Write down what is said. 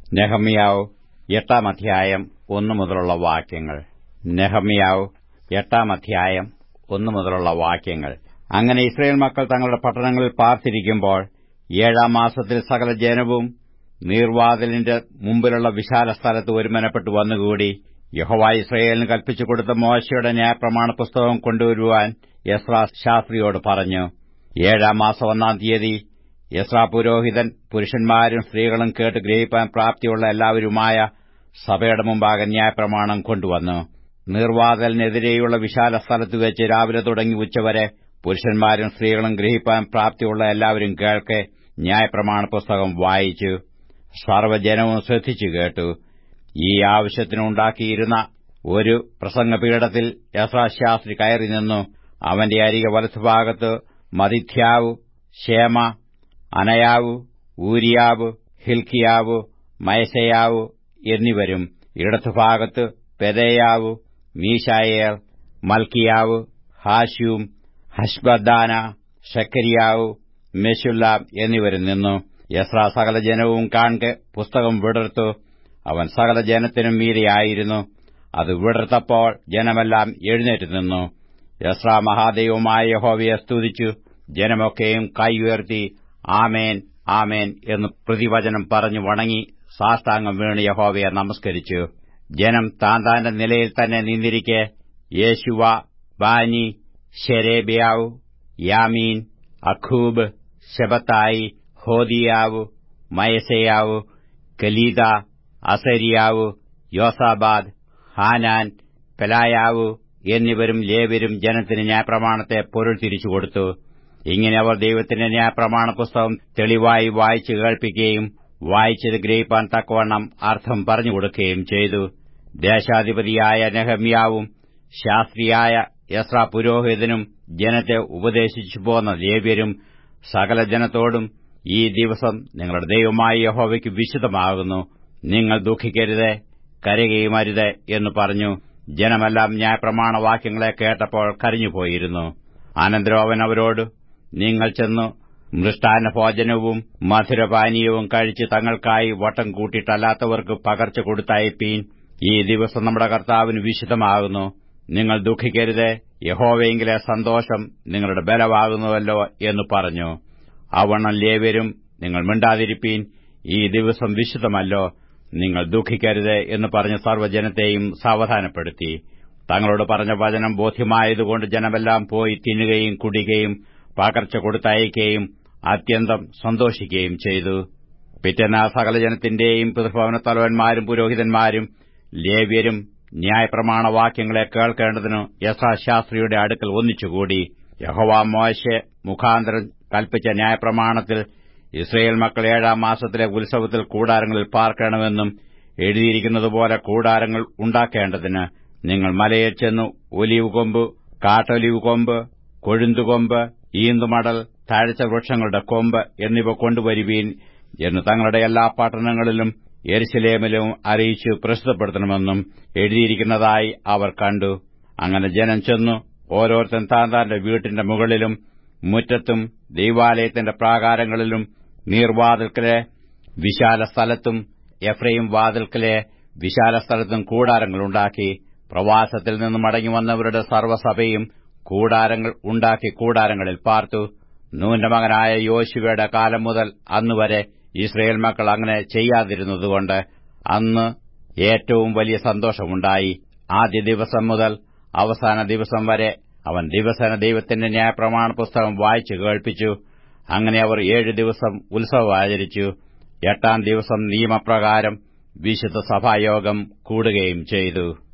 നെഹമ്യാവ് എട്ടാം അധ്യായം ഒന്നു മുതലുള്ള വാക്യങ്ങൾ നെഹമ്യാവ് എട്ടാം അധ്യായം ഒന്നു മുതലുള്ള വാക്യങ്ങൾ അങ്ങനെ ഇസ്രയേൽ മക്കൾ തങ്ങളുടെ പട്ടണങ്ങളിൽ പാർത്തിരിക്കുമ്പോൾ ഏഴാം മാസത്തിൽ സകല ജനവും നീർവാതിലിന്റെ മുമ്പിലുള്ള വിശാല സ്ഥലത്ത് ഒരുമനപ്പെട്ട് വന്നുകൂടി യഹോവ ഇസ്രയേലിന് കൽപ്പിച്ചു കൊടുത്ത മോശയുടെ ന്യായപ്രമാണ പുസ്തകം കൊണ്ടുവരുവാൻ യസ്രാ ശാസ്ത്രിയോട് പറഞ്ഞു ഏഴാം മാസം ഒന്നാം തീയതി യസ്രാ പുരോഹിതൻ പുരുഷന്മാരും സ്ത്രീകളും കേട്ട് ഗ്രഹിപ്പാൻ പ്രാപ്തിയുള്ള എല്ലാവരുമായ സഭയുടെ മുമ്പാകെ ന്യായപ്രമാണം കൊണ്ടുവന്നു നീർവാതലിനെതിരെയുള്ള വിശാല സ്ഥലത്ത് വെച്ച് രാവിലെ തുടങ്ങി ഉച്ചവരെ പുരുഷന്മാരും സ്ത്രീകളും ഗ്രഹിപ്പാൻ പ്രാപ്തിയുള്ള എല്ലാവരും കേൾക്കെ ന്യായപ്രമാണ പുസ്തകം വായിച്ചു സർവ്വജനവും ശ്രദ്ധിച്ചു കേട്ടു ഈ ആവശ്യത്തിനുണ്ടാക്കിയിരുന്ന ഒരു പ്രസംഗപീഠത്തിൽ യഥാശാസ്ത്രി കയറി നിന്നു അവന്റെ അരികെ വലത്തുഭാഗത്ത് മതിഥ്യാവ് ക്ഷേമ അനയാവ് ഊരിയാവ് ഹിൽക്കിയാവ് മയസയാവ് എന്നിവരും ഇടത്തുഭാഗത്ത് പെതയാവ് മീശായേർ മൽക്കിയാവ് ഹാഷ്യൂം ഹഷ്ബദാന ഷക്കരിയാവ് മെഷുല്ലാം എന്നിവരും നിന്നു യസ്ര സകല ജനവും കാൺകെ പുസ്തകം വിടർത്തു അവൻ സകല ജനത്തിനും മീരെയായിരുന്നു അത് വിടർത്തപ്പോൾ ജനമെല്ലാം എഴുന്നേറ്റ് നിന്നു യസ്ര മഹാദൈവമായ യഹോവയെ സ്തുതിച്ചു ജനമൊക്കെയും കൈ ഉയർത്തി ആമേൻ ആമേൻ എന്ന് പ്രതിവചനം പറഞ്ഞു വണങ്ങി സാഷ്ടാംഗം വീണ് യഹോവയെ നമസ്കരിച്ചു ജനം താന്താന്റെ നിലയിൽ തന്നെ നിന്നിരിക്കെ യേശുവ ബാനി ഷെരേബിയാവ് യാമീൻ അഖൂബ് ശബത്തായി ഹോദിയാവ് മയസയാവ് കലീദ അസരിയാവ് യോസാബാദ് ഹാനാൻ പെലായാവ് എന്നിവരും ലേവരും ജനത്തിന് ന്യായപ്രമാണത്തെ പൊരുൾ തിരിച്ചുകൊടുത്തു ഇങ്ങനെ അവർ ദൈവത്തിന്റെ ന്യായപ്രമാണ പുസ്തകം തെളിവായി വായിച്ചു കേൾപ്പിക്കുകയും വായിച്ചത് ഗ്രഹിപ്പാൻ തക്കവണ്ണം അർത്ഥം പറഞ്ഞുകൊടുക്കുകയും ചെയ്തു ദേശാധിപതിയായ നെഹമ്യാവും ശാസ്ത്രിയായ യസ്ര പുരോഹിതനും ജനത്തെ ഉപദേശിച്ചു പോന്ന ലേവ്യരും സകല ജനത്തോടും ഈ ദിവസം നിങ്ങളുടെ ദൈവമായ യഹോവയ്ക്ക് വിശുദ്ധമാകുന്നു നിങ്ങൾ ദുഃഖിക്കരുത് കരയുകയും അരുത് എന്ന് പറഞ്ഞു ജനമെല്ലാം ന്യായപ്രമാണ വാക്യങ്ങളെ കേട്ടപ്പോൾ കരഞ്ഞുപോയിരുന്നു അനന്തരം അവൻ അവരോട് നിങ്ങൾ ചെന്നു മൃഷ്ടാന്ന ഭോജനവും മധുരപാനീയവും കഴിച്ച് തങ്ങൾക്കായി വട്ടം കൂട്ടിയിട്ടല്ലാത്തവർക്ക് പകർച്ച കൊടുത്തയപ്പീൻ ഈ ദിവസം നമ്മുടെ കർത്താവിന് വിശുദ്ധമാകുന്നു നിങ്ങൾ ദുഃഖിക്കരുത് യഹോവയെങ്കിലെ സന്തോഷം നിങ്ങളുടെ ബലമാകുന്നുവല്ലോ എന്ന് പറഞ്ഞു അവണ്ണം ലേവരും നിങ്ങൾ മിണ്ടാതിരിപ്പീൻ ഈ ദിവസം വിശുദ്ധമല്ലോ നിങ്ങൾ ദുഃഖിക്കരുത് എന്ന് പറഞ്ഞ് സർവ്വജനത്തെയും സാവധാനപ്പെടുത്തി തങ്ങളോട് പറഞ്ഞ വചനം ബോധ്യമായതുകൊണ്ട് ജനമെല്ലാം പോയി തിന്നുകയും കുടിക്കുകയും പകർച്ച കൊടുത്തയക്കുകയും അത്യന്തം സന്തോഷിക്കുകയും ചെയ്തു പിറ്റേന്നാ സകല ജനത്തിന്റെയും പിതൃഭവന തലവന്മാരും പുരോഹിതന്മാരും ലേവ്യരും ന്യായപ്രമാണ വാക്യങ്ങളെ കേൾക്കേണ്ടതിന് യഥാശാസ്ത്രിയുടെ അടുക്കൽ ഒന്നിച്ചുകൂടി യഹോവ മോശെ മുഖാന്തരം കൽപ്പിച്ച ന്യായപ്രമാണത്തിൽ ഇസ്രയേൽ മക്കൾ ഏഴാം മാസത്തിലെ ഉത്സവത്തിൽ കൂടാരങ്ങളിൽ പാർക്കണമെന്നും എഴുതിയിരിക്കുന്നതുപോലെ കൂടാരങ്ങൾ ഉണ്ടാക്കേണ്ടതിന് നിങ്ങൾ മലയിൽ ചെന്ന് ഒലിവ് കൊമ്പ് കാട്ടൊലിവ് കൊമ്പ് കൊഴുന്തുകൊമ്പ് ഈന്തുമടൽ താഴ്ച വൃക്ഷങ്ങളുടെ കൊമ്പ് എന്നിവ കൊണ്ടുവരുവീൻ എന്ന് തങ്ങളുടെ എല്ലാ പട്ടണങ്ങളിലും എരിശിലേമിലും അറിയിച്ചു പ്രസിദ്ധപ്പെടുത്തണമെന്നും എഴുതിയിരിക്കുന്നതായി അവർ കണ്ടു അങ്ങനെ ജനം ചെന്നു ഓരോരുത്തൻ താന്താന്റെ വീട്ടിന്റെ മുകളിലും മുറ്റത്തും ദൈവാലയത്തിന്റെ പ്രാകാരങ്ങളിലും നീർവാതിൽക്കലെ വിശാല സ്ഥലത്തും എഫ്രൈം വാതിൽക്കലെ വിശാല സ്ഥലത്തും കൂടാരങ്ങളുണ്ടാക്കി പ്രവാസത്തിൽ നിന്ന് മടങ്ങിവന്നവരുടെ സർവ്വസഭയും കൂടാരങ്ങൾ ഉണ്ടാക്കി കൂടാരങ്ങളിൽ പാർത്തു നൂന്റെ മകനായ യോശുവയുടെ കാലം മുതൽ അന്നുവരെ ഇസ്രയേൽ മക്കൾ അങ്ങനെ ചെയ്യാതിരുന്നതുകൊണ്ട് അന്ന് ഏറ്റവും വലിയ സന്തോഷമുണ്ടായി ആദ്യ ദിവസം മുതൽ അവസാന ദിവസം വരെ അവൻ ദിവസേന ദൈവത്തിന്റെ ന്യായപ്രമാണ പുസ്തകം വായിച്ചു കേൾപ്പിച്ചു അങ്ങനെ അവർ ഏഴു ദിവസം ഉത്സവം ആചരിച്ചു എട്ടാം ദിവസം നിയമപ്രകാരം വിശുദ്ധ സഭായോഗം കൂടുകയും ചെയ്തു